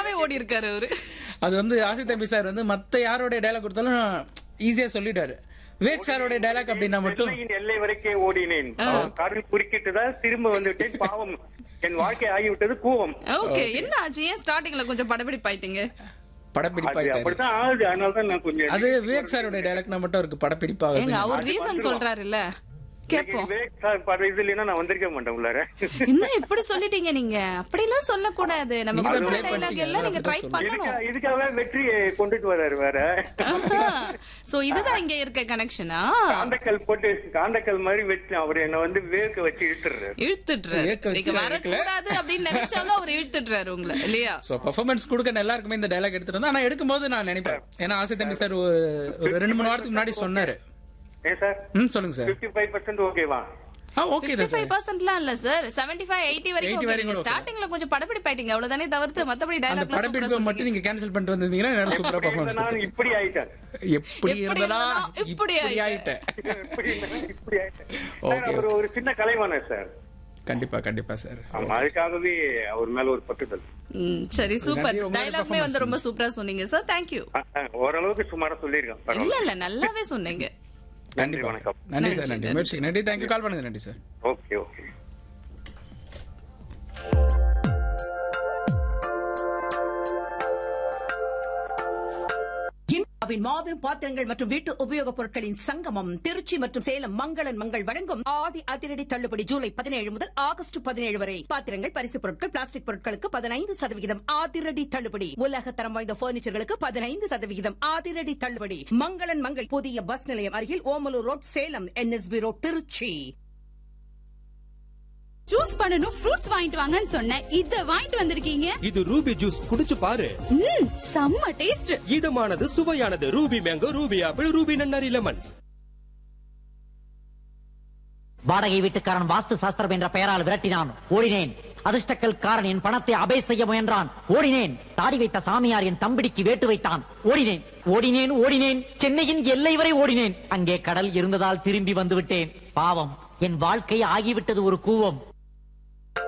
நல்லாவே ஓடி இருக்காரு அவரு அது வந்து ஆசி தம்பி சார் வந்து மத்த யாரோட டைலாக் கொடுத்தாலும் ஈஸியா சொல்லிட்டாரு விவேக் சாரோட டைலாக் அப்படின்னா மட்டும் எல்லையின் எல்லை வரைக்கே ஓடினேன் கடல் குறுக்கிட்டுதான் திரும்ப வந்துவிட்டேன் பாவம் என் வாழ்க்கை ஆகிவிட்டது கூவம் ஓகே என்ன ஆச்சு ஏன் ஸ்டார்டிங்ல கொஞ்சம் படபிடிப்பாயிட்டீங்க அது படப்பிடிப்பாயிட்டாரு அப்படித்தான் ஆகுது அதனால தான் நான் கொஞ்சம் அது விவேக் சாரோட டைலாக்னா மட்டும் இருக்கு படப்பிடிப்பாகுது ஏங்க அவர் ரீசன் சொல்றாருல்ல கேப்போம் விவேக் சார் படம் இது இல்லைன்னா நான் வந்திருக்க மாட்டேன் உள்ளார என்ன இப்படி சொல்லிட்டீங்க நீங்க அப்படிலாம் சொல்லக்கூடாது நம்ம நீங்க தான் கொடுக்குற play டைலாக் பண்ணிட்டீங்க, எல்லாம் நீங்க ட்ரை அதான் பண்ணணும் இதுக்கா- இதுக்காக வெற்றியை கொண்டுட்டு வர்றாரு வேற சோ இதுதான் இங்க இருக்க கனெக்ஷனா காந்தக்கல் போட்டு காந்தக்கல் மாதிரி வெற்றி அவர் என்ன வந்து வேர்க்க வச்சு இழுத்துறாரு இழுத்துடுறாரு ஏக்க வச்சு நீங்க இழுக்கல. வரக்கூடாது அப்படின்னு நினைச்சாலும் அவர் இழுத்துடுறாரு உங்களை இல்லையா சோ பெர்ஃபார்மன்ஸ் கொடுக்க எல்லாருக்குமே இந்த டைலாக் எடுத்துட்டு வந்தா ஆனா எடுக்கும்போது நான் நினைப்பேன் ஏன்னா ஆசி தம்பி சார் ஒரு ஒரு ரெண்டு மூணு வாரத்துக்கு முன்னாடி சொன்னாரு ஏன் சார் ம் சொல்லுங்க சார் பிப்டி ஃபைவ் பர்சன்ட் ஓகேவா ஆ ஓகே தான் சார் 55% இல்ல சார் 75 80 வரைக்கும் 80 okay. வரைக்கும் நீங்க okay. ஸ்டார்டிங்ல கொஞ்சம் படப்பிடிப்பாயிட்டீங்க அவ்வளவுதானே தவிர்த்து மத்தபடி அந்த டயலாக்ல சூப்பரா படப்பிடிப்பை மட்டும் சொன்னீங்க நீங்க கேன்சல் பண்ணிட்டு வந்திருந்தீங்கன்னா என்னால சூப்பரா பெர்ஃபார்மன்ஸ் நான் இப்படி ஆயிட்டேன் எப்படி எப்படி இருந்ததா இருந்ததோ இப்படி இப்படி ஆயிட்டேன். ஆயிட்டேன் இப்படி இல்லைன்னா இப்படி ஆயிட்டேன் Okay, சார், அவர் ஒரு சின்ன கலைவாணர் சார் கண்டிப்பா கண்டிப்பா சார் ஆமா அதுக்காகவே அவர் மேல ஒரு பட்டுதல் ம், சரி சூப்பர் நன்றி, உங்களோட டயலாக்மே வந்து ரொம்ப சூப்பரா சொன்னீங்க சார் தேங்க்யூ ஆ, ஆ, ஓரளவுக்கு சுமாரா சொல்லியிருக்கேன் இல்ல பரவாயில்ல இல்ல நல்லாவே சொன்னீங்க நன்றி கண்டிப்பா வணக்கம் நன்றி சார் நன்றி முயற்சி நன்றி தேங்க்யூ கால் பண்ணுங்க நன்றி சார் ஓகே ஓகே இந்தியாவின் மாபெரும் பாத்திரங்கள் மற்றும் வீட்டு உபயோகப் பொருட்களின் சங்கமம் திருச்சி மற்றும் சேலம் மங்களன் மங்கள் வழங்கும் ஆடி அதிரடி தள்ளுபடி ஜூலை பதினேழு முதல் ஆகஸ்ட் பதினேழு வரை பாத்திரங்கள் பரிசு பொருட்கள் பிளாஸ்டிக் பொருட்களுக்கு பதினைந்து சதவிகிதம் அதிரடி தள்ளுபடி உலக தரம் வாய்ந்த பர்னிச்சர்களுக்கு பதினைந்து சதவிகிதம் அதிரடி தள்ளுபடி மங்களன் மங்கள் புதிய பஸ் நிலையம் அருகில் Omalur road Salem NSB road Trichy juice பண்ணனும் ஃப்ரூட்ஸ் வாங்கிட்டு வாங்கன்னு சொன்னேன் இத வாங்கிட்டு வந்திருக்கீங்க இது ரூபி ஜூஸ் குடிச்சு பாரு ம் செம்ம டேஸ்ட் இதமானது சுவையானது Ruby mango Ruby apple Ruby நன்னாரி லெமன் வாடகை வீட்டுக்காரன் வாஸ்து சாஸ்திரம் என்ற பெயரால் விரட்டினான் ஓடினேன் அதிர்ஷ்டக்கல்காரன் என் பணத்தை அபே செய்ய முயன்றான் ஓடினேன் தாடி வைத்த சாமியார் என் தம்பிடிக்கு வேட்டு வைத்தான் ஓடினேன் ஓடினேன் ஓடினேன் சென்னையின் எல்லை வரை ஓடினேன் அங்கே கடல் இருந்ததால் திரும்பி வந்து விட்டேன் பாவம் என் வாழ்க்கை ஆகிவிட்டது ஒரு கூவம்